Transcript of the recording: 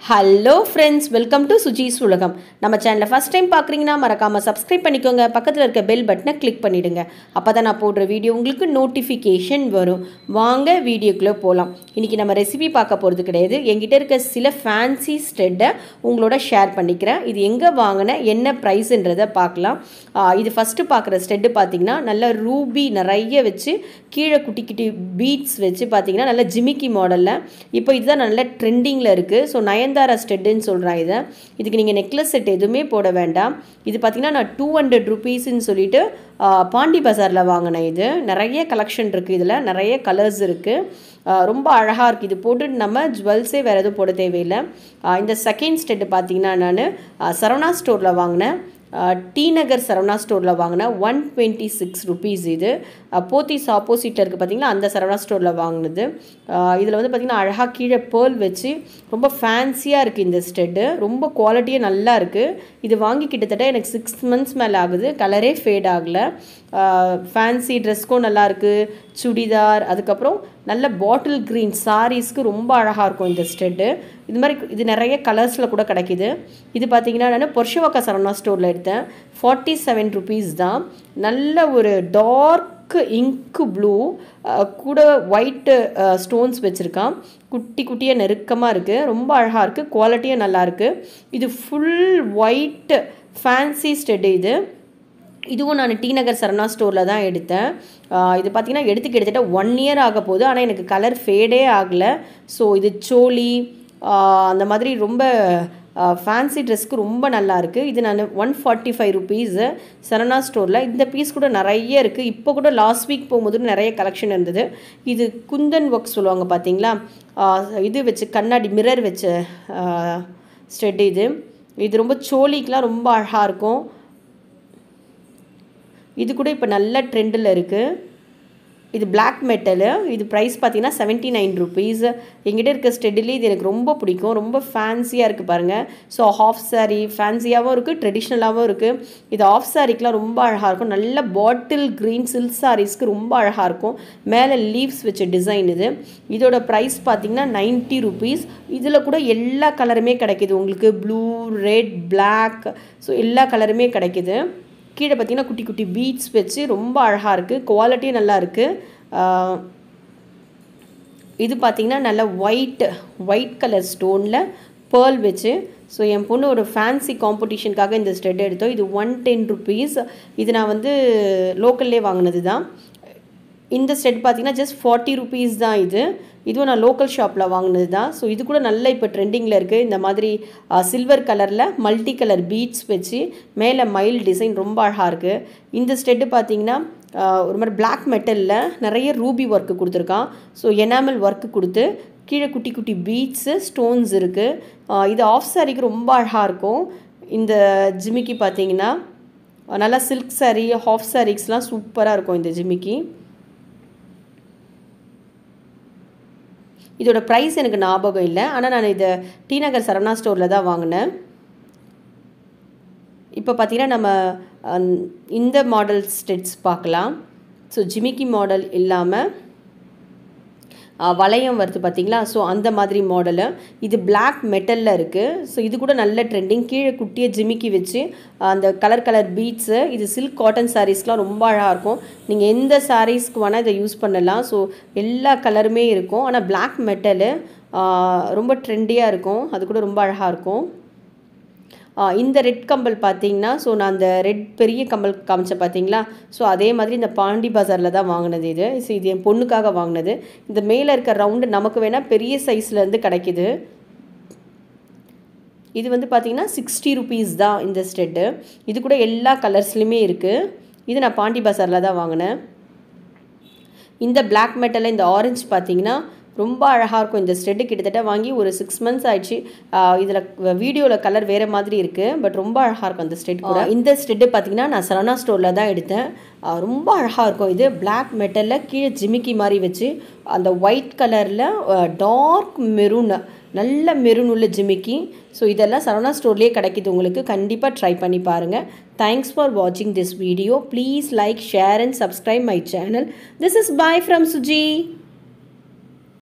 hello friends welcome to Suji's உலகம் நம்ம சேனலை ஃபஸ்ட் டைம் பார்க்குறீங்கன்னா மறக்காமல் சப்ஸ்கிரைப் பண்ணிக்கோங்க பக்கத்தில் இருக்க பெல் பட்டனை கிளிக் பண்ணிவிடுங்க அப்போ தான் நான் போடுற வீடியோ உங்களுக்கு நோட்டிஃபிகேஷன் வரும் வாங்க வீடியோக்குள்ளே போகலாம் இன்றைக்கி நம்ம ரெசிபி பார்க்க போகிறது கிடையாது என்கிட்ட இருக்க சில ஃபேன்சி ஸ்டெட்டை உங்களோட ஷேர் பண்ணிக்கிறேன் இது எங்கே வாங்கினேன் என்ன ப்ரைஸுன்றதை பார்க்கலாம் ஆ, இது ஃபஸ்ட்டு பார்க்குற ஸ்டெட்டு பார்த்தீங்கன்னா நல்ல ரூபி நிறைய வச்சு கீழே குட்டி குட்டி பீட்ஸ் வச்சு பார்த்தீங்கன்னா நல்ல ஜிமிக்கி மாடலில் இப்போ இதுதான் நல்ல ட்ரெண்டிங்கில் இருக்குது ஸோ நயன்தாரா ஸ்டெட்டுன்னு சொல்கிறேன் இதை இதுக்கு நீங்கள் நெக்லஸ் செட் எதுவுமே போட வேண்டாம் இது பார்த்தீங்கன்னா நான் டூ ஹண்ட்ரட் ருபீஸ்ன்னு சொல்லிட்டு ஆ, பாண்டி பஜாரில் வாங்கினேன் இது நிறைய கலெக்ஷன் இருக்குது இதில் நிறைய கலர்ஸ் இருக்குது ரொம்ப அழகாக இருக்குது இது போட்டுட்டு நம்ம ஜுவல்ஸே வேறு எதுவும் போட தேவையில்லை ஆ, இந்த செகண்ட் ஸ்டெட்டு பார்த்தீங்கன்னா நான் சரவணா ஸ்டோரில் வாங்கினேன் டி நகர் சரவணா ஸ்டோரில் வாங்கினேன் ஒன் டுவெண்ட்டி சிக்ஸ் ருபீஸ் இது அஹ், போத்தீஸ் ஆப்போசிட்டில் இருக்குது பார்த்தீங்களா அந்த சரவணா ஸ்டோரில் வாங்கினது இதில் வந்து பார்த்திங்கன்னா அழகாக கீழே பேர்ல் வச்சு ரொம்ப ஃபேன்சியாக இருக்குது இந்த ஸ்டெட்டு ரொம்ப குவாலிட்டியே நல்லா இருக்குது இது வாங்கி கிட்டத்தட்ட எனக்கு சிக்ஸ் மந்த்ஸ் மேலே ஆகுது கலரே ஃபேட் ஆகலை ஃபேன்சி ட்ரெஸ்க்கும் நல்லாயிருக்கு சுடிதார் அதுக்கப்புறம் நல்ல பாட்டில் க்ரீன் சாரீஸ்க்கு ரொம்ப அழகாக இருக்கும் இந்த ஸ்டெட்டு இது மாதிரி இது நிறைய கலர்ஸில் கூட கிடைக்கிது இது பார்த்தீங்கன்னா நான் பொர்ஷவக்கா சரவணா ஸ்டோரில் எடுத்தேன் ஃபார்ட்டி செவன் ருபீஸ் தான் நல்ல ஒரு டார்க் இங்கு ப்ளூ கூட ஒயிட்டு ஸ்டோன்ஸ் வச்சுருக்கான் குட்டி குட்டியாக நெருக்கமாக இருக்குது ரொம்ப அழகாக இருக்குது குவாலிட்டியும் நல்லாயிருக்கு இது ஃபுல் ஒயிட் ஃபேன்சி ஸ்டெட் இது இதுவும் நான் டி நகர் சரணா ஸ்டோரில் தான் எடுத்தேன் ஆஹ் இது பார்த்தீங்கன்னா எடுத்து கிட்டத்தட்ட ஒன் இயர் ஆக போகுது ஆனால் எனக்கு கலர் ஃபேடே ஆகலை ஸோ இது சோலி ஆஹ் அந்த மாதிரி ரொம்ப ஃபேன்சி ட்ரெஸ்க்கு ரொம்ப நல்லா இருக்குது இது நான் ஒன் ஃபார்ட்டி ஃபைவ் ருபீஸு சரணா ஸ்டோரில் இந்த பீஸ் கூட நிறைய இருக்குது இப்போ கூட லாஸ்ட் வீக் போகும்போது நிறைய கலெக்ஷன் இருந்தது இது குந்தன் ஒர்க் சொல்லுவாங்க பார்த்தீங்களா ஆஹ் இது வச்சு கண்ணாடி மிரர் வச்ச ஸ்டெட் இது இது ரொம்ப சோலிக்கெலாம் ரொம்ப அழகாக இருக்கும் இது கூட இப்போ நல்ல ட்ரெண்டில் இருக்குது இது Black மெட்டலு இது ப்ரைஸ் பார்த்தீங்கன்னா செவன்ட்டி நைன் ருபீஸ் எங்கிட்ட இருக்க ஸ்டெடிலி இது எனக்கு ரொம்ப பிடிக்கும் ரொம்ப ஃபேன்சியாக இருக்குது பாருங்கள் ஸோ ஹாஃப் saree ஃபேன்சியாகவும் இருக்குது ட்ரெடிஷ்னலாகவும் இருக்குது இது ஆஃப் சாரீக்கெலாம் ரொம்ப அழகாக இருக்கும் நல்ல பாட்டில் க்ரீன் சில்க் சாரீஸ்க்கு ரொம்ப அழகாக இருக்கும் மேலே லீவ்ஸ் வச்ச டிசைன் இது இதோட ப்ரைஸ் பார்த்தீங்கன்னா நைன்ட்டி ருபீஸ் இதில் கூட எல்லா கலருமே கிடைக்கிது உங்களுக்கு ப்ளூ ரெட் Black ஸோ எல்லா கலருமே கிடைக்கிது கீழே பார்த்தீங்கன்னா குட்டி குட்டி பீட்ஸ் வச்சு ரொம்ப அழகாக இருக்குது குவாலிட்டியும் நல்லா இருக்குது இது பார்த்தீங்கன்னா நல்ல ஒயிட் ஒயிட் கலர் ஸ்டோனில் பேர்ல் வச்சு ஸோ என் பொண்ணு ஒரு ஃபேன்சி காம்படிஷனுக்காக இந்த ஸ்டெட் எடுத்தோம் இது ஒன் டென் ருபீஸ் இது நான் வந்து லோக்கல்லே வாங்கினது தான் இந்த செட் பார்த்தீங்கன்னா ஜஸ்ட் ஃபார்ட்டி ருபீஸ் தான் இது இதுவும் நான் லோக்கல் ஷாப்பில் வாங்கினது தான் ஸோ இது கூட நல்ல இப்போ ட்ரெண்டிங்கில் இருக்குது இந்த மாதிரி சில்வர் கலரில் மல்டி கலர் பீட்ஸ் வச்சு மேலே மயில் டிசைன் ரொம்ப அழகாக இருக்குது இந்த ஸ்டெட்டு பார்த்தீங்கன்னா ஆஹ், ஒரு மாதிரி Black மெட்டலில் நிறைய ரூபி ஒர்க்கு கொடுத்துருக்கான் ஸோ எனாமல் ஒர்க்கு கொடுத்து கீழே குட்டி குட்டி பீட்ஸு ஸ்டோன்ஸ் இருக்குது இது ஆஃப் சாரிக்கு ரொம்ப அழகாக இருக்கும் இந்த ஜிமிக்கி பார்த்தீங்கன்னா நல்லா சில்க் saree ஹாஃப் சாரீஸ்லாம் சூப்பராக இருக்கும் இந்த ஜிமிக்கி இதோட ப்ரைஸ் எனக்கு ஞாபகம் இல்லை ஆனால் நான் இதை டி நகர் சரவணா ஸ்டோரில் தான் வாங்கினேன் இப்போ பார்த்தீங்கன்னா நம்ம அந், இந்த மாடல் ஸ்டெட்ஸ் பார்க்கலாம் ஸோ ஜிமிக்கி மாடல் இல்லாமல் ஆ, வளையம் வருது பார்த்தீங்களா ஸோ அந்த மாதிரி மாடலு இது Black மெட்டலில் இருக்குது ஸோ இது கூட நல்ல ட்ரெண்டிங் கீழே குட்டியை ஜிமிக்கி வச்சு ஆ, அந்த கலர் கலர் பீட்ஸு இது சில்க் காட்டன் சாரீஸ்லாம் ரொம்ப அழகாக இருக்கும் நீங்கள் எந்த சாரீஸ்க்கு வேணால் இதை யூஸ் பண்ணலாம் ஸோ எல்லா கலருமே இருக்கும் ஆனால் Black மெட்டலு ரொம்ப ட்ரெண்டியாக இருக்கும் அது கூட ரொம்ப அழகாக இருக்கும் ஆ, இந்த ரெட் கம்பல் பார்த்தீங்கன்னா ஸோ நான் அந்த ரெட் பெரிய கம்பல் காமிச்சேன் பார்த்தீங்களா ஸோ அதே மாதிரி இந்த பாண்டி பஜாரில் தான் வாங்கினது இது ஸோ இது என் பொண்ணுக்காக வாங்கினது இந்த மேலே இருக்க ரவுண்டு நமக்கு வேணால் பெரிய சைஸ்லேருந்து கிடைக்கிது இது வந்து பார்த்தீங்கன்னா சிக்ஸ்டி ருபீஸ் தான் இந்த ஸ்டெட்டு இது கூட எல்லா கலர்ஸ்லையுமே இருக்குது இது நான் பாண்டி பஜாரில் தான் வாங்கினேன் இந்த Black மெட்டலில் இந்த ஆரஞ்சு பார்த்தீங்கன்னா ரொம்ப அழகாக இருக்கும் இந்த ஸ்டெட்டு கிட்டத்தட்ட வாங்கி ஒரு சிக்ஸ் மந்த்ஸ் ஆயிடுச்சு இதில் வீடியோவில் கலர் வேறு மாதிரி இருக்குது பட் ரொம்ப அழகாக இருக்கும் அந்த ஸ்டெட் கூட இந்த ஸ்டெட்டு பார்த்தீங்கன்னா நான் சரணா ஸ்டோரில் தான் எடுத்தேன் ஆ, ரொம்ப அழகாக இருக்கும் இது Black மெட்டலில் கீழே ஜிமிக்கி மாதிரி வச்சு அந்த ஒயிட் கலரில் டார்க் மெரூன் நல்ல மெரூன் உள்ள ஜிமிக்கி ஸோ இதெல்லாம் சரவணா ஸ்டோர்லேயே கிடைக்குது உங்களுக்கு கண்டிப்பாக ட்ரை பண்ணி பாருங்கள் தேங்க்ஸ் ஃபார் வாட்சிங் this video please like share and subscribe my channel this is bye from Suji